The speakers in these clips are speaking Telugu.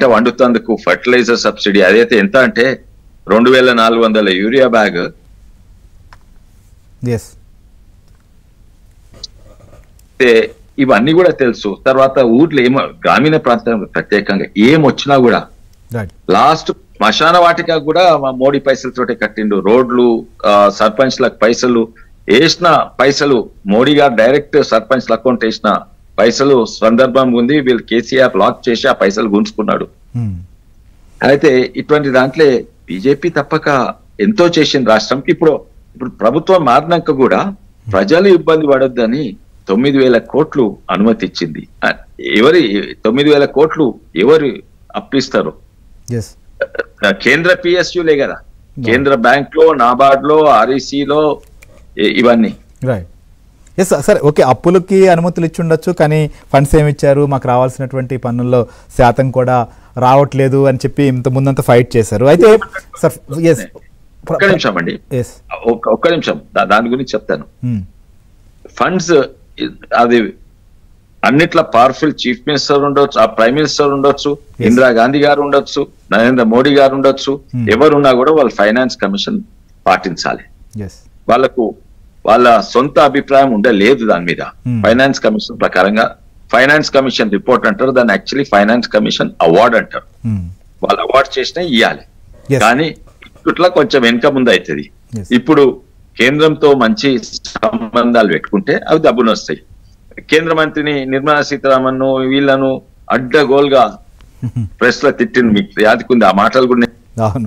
పంట వండుతందుకు ఫర్టిలైజర్ సబ్సిడీ అదైతే ఎంత అంటే రెండు వేల నాలుగు వందల యూరియా బ్యాగ్ ఎస్ అయితే ఇవన్నీ కూడా తెలుసు తర్వాత ఊర్లో ఏమో గ్రామీణ ప్రాంతం ప్రత్యేకంగా ఏం వచ్చినా కూడా రైట్ లాస్ట్ శ్మశాన వాటిక కూడా మా మోడీ పైసలతోటే కట్టిండు రోడ్లు ఆ, సర్పంచ్లకు పైసలు వేసిన పైసలు మోడీ గారు డైరెక్ట్ సర్పంచ్ల అకౌంట్ వేసిన పైసలు సందర్భం ఉంది వీళ్ళు కేసీఆర్ లాక్ చేసి ఆ పైసలు గుంజుకున్నాడు అయితే ఇటువంటి దాంట్లో బీజేపీ తప్పక ఎంతో చేసింది రాష్ట్రంకి ఇప్పుడు ఇప్పుడు ప్రభుత్వం మారినాక కూడా ప్రజలు ఇబ్బంది పడొద్దని తొమ్మిది వేల కోట్లు అనుమతి ఇచ్చింది ఆ, ఎవరి తొమ్మిది వేల కోట్లు ఎవరు అప్పిస్తారు ఎస్ ఆ, కేంద్ర పిఎస్యులే కదా కేంద్ర బ్యాంక్ లో నాబార్డ్ లో ఆర్ఈసి లో ఇ- ఇవన్నీ రైట్ ఎస్ సరే ఓకే అప్పులకి అనుమతులు ఇచ్చి ఉండొచ్చు కానీ ఫండ్స్ ఏమి ఇచ్చారు మాకు రావాల్సినటువంటి పన్నుల్లో శాతం కూడా రావట్లేదు అని చెప్పి ఇంత ముందంతా ఫైట్ చేశారు అయితే సార్ ఎస్ ఒక్క నిమిషం అండి ఎస్ ఒక్క ఒక్క నిమిషం దా- దాని గురించి చెప్తాను ఫండ్స్ అది అన్నిట్లా పవర్ఫుల్ చీఫ్ మినిస్టర్ ఉండొచ్చు ఆ ప్రైమ్ మినిస్టర్ ఉండొచ్చు ఇందిరా గాంధీ గారు ఉండొచ్చు నరేంద్ర మోడీ గారు ఉండొచ్చు Hmm. ఎవరున్నా కూడా వాళ్ళు ఫైనాన్స్ కమిషన్ పాటించాలి ఎస్ వాళ్ళకు వాళ్ళ సొంత అభిప్రాయం ఉండలేదు దాని మీద Hmm. ఫైనాన్స్ కమిషన్ ప్రకారంగా ఫైనాన్స్ కమిషన్ రిపోర్ట్ అంటారు దాన్ని యాక్చువల్లీ ఫైనాన్స్ కమిషన్ అవార్డ్ అంటారు వాళ్ళు అవార్డ్ చేసినా ఇవ్వాలి Yes. కానీ ఇట్లా కొంచెం వెనుక ముందు అవుతుంది Yes. ఇప్పుడు కేంద్రంతో మంచి సంబంధాలు పెట్టుకుంటే అవి డబ్బులు వస్తాయి కేంద్ర మంత్రిని నిర్మలా సీతారామన్ వీళ్ళను అడ్డగోలుగా ప్రెస్ లో తిట్టింది మీకు యాదికుంది ఆ మాటలు కూడా నేను- అవును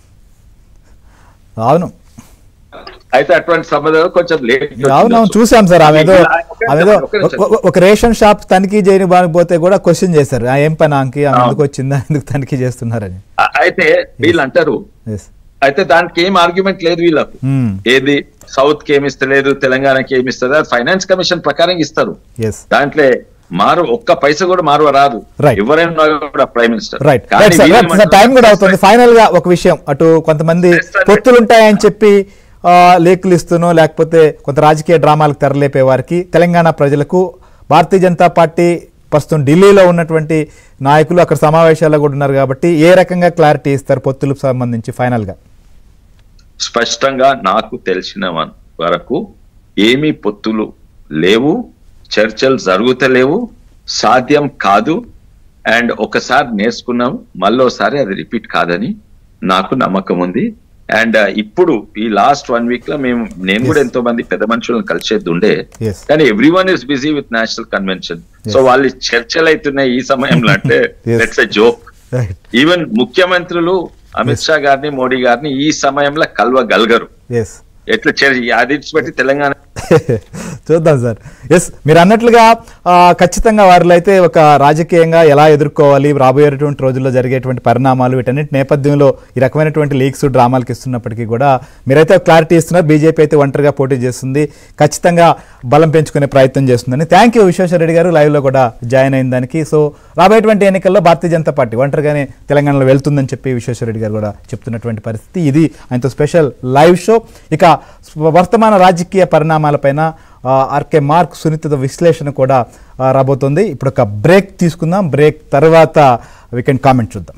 అవును అయితే అటువంటి సంబంధాలు కొంచెం లేట్ అవును అవును చూసాం సార్ ఆమె ఏదో ఆమె ఏదో ఒక- ఒక- ఒక రేషన్ షాప్ తనిఖీ చేయని పోతే కూడా క్వశ్చన్ చేశారు "ఆ, ఏం పని ఆమెకి ఆమె ఎందుకు వచ్చిందా ఎందుకు తనిఖీ చేస్తున్నారని అయితే వీళ్ళు అంటారు ఎస్ అయితే దానికి ఏం ఆర్గ్యుమెంట్ లేదు వీళ్ళకు ఏది సౌత్ కి ఏమి ఇస్తలేదు తెలంగాణకి ఏమి ఇస్తుంది అది ఫైనాన్స్ కమిషన్ ప్రకారం ఇస్తారు ఎస్ దాంట్లో మారు ఒక్క పైస కూడా మారు రాదు Right. ఎవరైనా కూడా prime minister right right sir right sir time కూడా అవుతుంది ఫైనల్ గా ఒక విషయం అటు కొంతమంది Yes, sir. పొత్తులు ఉంటాయని చెప్పి ఆ, లేఖలు ఇస్తూనో లేకపోతే కొంత రాజకీయ డ్రామాలకు తెరలేపే వారికి తెలంగాణ ప్రజలకు భారతీయ జనతా పార్టీ ప్రస్తుతం ఢిల్లీలో ఉన్నటువంటి నాయకులు అక్కడ సమావేశాల్లో కూడా ఉన్నారు కాబట్టి ఏ రకంగా క్లారిటీ ఇస్తారు పొత్తులకు సంబంధించి ఫైనల్ గా స్పష్టంగా నాకు తెలిసిన వన్- వరకు ఏమీ పొత్తులు లేవు చర్చలు జరుగుతలేవు సాధ్యం కాదు అండ్ ఒకసారి నేర్చుకున్నాం మళ్ళోసారి అది రిపీట్ కాదని నాకు నమ్మకం ఉంది అండ్ ఇప్పుడు ఈ లాస్ట్ వన్ వీక్ లో మేము నేను కూడా Yes. ఎంతో మంది పెద్ద మనుషులను కలిసేది ఉండే Yes. కానీ everyone is busy with national convention so Yes. వాళ్ళు చర్చలు అవుతున్నాయి ఈ సమయంలో అంటే Yes. That's a joke right even ముఖ్యమంత్రులు అమిత్ షా గారిని మోడీ గారిని ఈ సమయంలో కలవగలగరు ఎస్ ఎట్లా చే- అది పెట్టి తెలంగాణ చూద్దాం సార్ ఎస్ మీరు అన్నట్లుగా ఆ, ఖచ్చితంగా వారిలో అయితే ఒక రాజకీయంగా ఎలా ఎదుర్కోవాలి రాబోయేటువంటి రోజుల్లో జరిగేటువంటి పరిణామాలు వీటన్నిటి నేపథ్యంలో ఈ రకమైనటువంటి లీక్స్ డ్రామాలకు ఇస్తున్నప్పటికీ కూడా మీరైతే క్లారిటీ ఇస్తున్నారు బీజేపీ అయితే ఒంటరిగా పోటీ చేస్తుంది ఖచ్చితంగా బలం పెంచుకునే ప్రయత్నం చేస్తుందని థ్యాంక్ యూ విశ్వేశ్వరరెడ్డి గారు లైవ్లో కూడా జాయిన్ అయిన దానికి సో రాబోయేటువంటి ఎన్నికల్లో భారతీయ జనతా పార్టీ ఒంటరిగానే తెలంగాణలో వెళ్తుందని చెప్పి విశ్వేశ్వరరెడ్డి గారు కూడా చెప్తున్నటువంటి పరిస్థితి ఇది ఆయనతో స్పెషల్ లైవ్ షో ఇక వర్తమాన రాజకీయ పరిణామాలపైన ఆ, ఆర్కే మార్క్ సునీత విశ్లేషణ కూడా ఆ, రాబోతోంది ఇప్పుడు ఒక బ్రేక్ తీసుకుందాం బ్రేక్ తర్వాత వీకెండ్ కామెంట్ చూద్దాం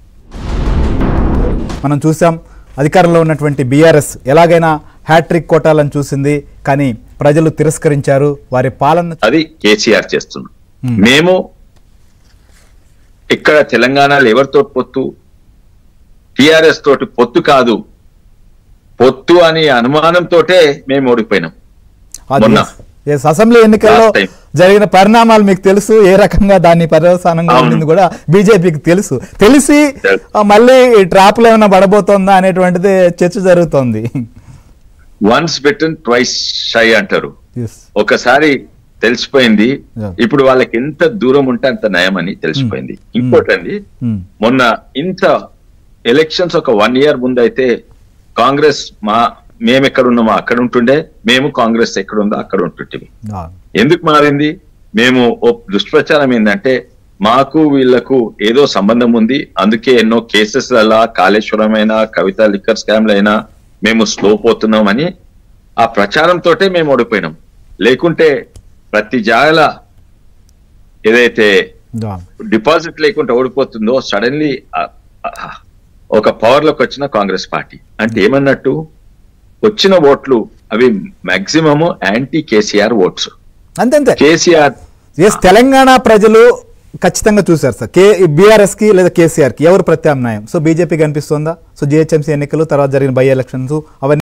మనం చూసాం అధికారంలో ఉన్నటువంటి బీఆర్ఎస్ ఎలాగైనా హ్యాట్రిక్ కొట్టాలని చూసింది కానీ ప్రజలు తిరస్కరించారు వారి పాలన అది కేసీఆర్ చేస్తున్నాం Hmm. మేము ఇక్కడ తెలంగాణలో ఎవరితో పొత్తు టిఆర్ఎస్ తోటి పొత్తు కాదు పొత్తు అని అనుమానంతోటే మేము ఓడిపోయినాం అది మొన్న. yes, అసెంబ్లీ ఎన్నికల్లో Last time. జరిగిన పరిణామాలు మీకు తెలుసు ఏ రకంగా దాన్ని పర్యవసానంగా అవును. ఉండింది కూడా బీజేపీకి తెలుసు తెలిసి తెలుసు. ఆ, మళ్ళీ ఈ ట్రాప్ లో ఏమైనా పడబోతోందా అనేటువంటిది చర్చ జరుగుతోంది వన్స్ బిటన్ ట్వైస్ షై అంటారు Yes. ఒకసారి తెలిసిపోయింది Yeah. ఇప్పుడు వాళ్ళకి ఎంత దూరం ఉంటే అంత నయం అని తెలిసిపోయింది ఇంకోటి అండి Hmm. మొన్న ఇంత ఎలక్షన్స్ ఒక వన్ ఇయర్ ముందు అయితే కాంగ్రెస్ మా మేము ఎక్కడ ఉన్నామో అక్కడ ఉంటుండే మేము కాంగ్రెస్ ఎక్కడ ఉందో అక్కడ ఉంటుంటే ఆ, ఎందుకు మారింది మేము ఓ దుష్ప్రచారం ఏంటంటే మాకు వీళ్లకు ఏదో సంబంధం ఉంది అందుకే ఎన్నో కేసెస్ అలా కాళేశ్వరం అయినా కవిత లిక్కర్ స్కామ్లు అయినా మేము స్లో పోతున్నామని ఆ ప్రచారంతోటే మేము ఓడిపోయినాం లేకుంటే ప్రతి జాగల ఏదైతే డిపాజిట్ లేకుండా ఓడిపోతుందో సడన్లీ ఒక పవర్ లోకి వచ్చిన కాంగ్రెస్ పార్టీ అంటే ఏమన్నట్టు వచ్చిన ఓట్లు అవి మాక్సిమం యాంటీ కేసీఆర్ ఓట్స్ అంతే అంతే కేసీఆర్ ఎస్ తెలంగాణ ప్రజలు ఖచ్చితంగా చూశారు సార్ కే బీఆర్ఎస్ కి లేదా కేసీఆర్ కి ఎవరు ప్రత్యామ్నాయం సో బీజేపీ కనిపిస్తుందా సో జిహెచ్ఎంసీ ఎన్నికలు తర్వాత జరిగిన బై ఎలక్షన్స్ అవన్నీ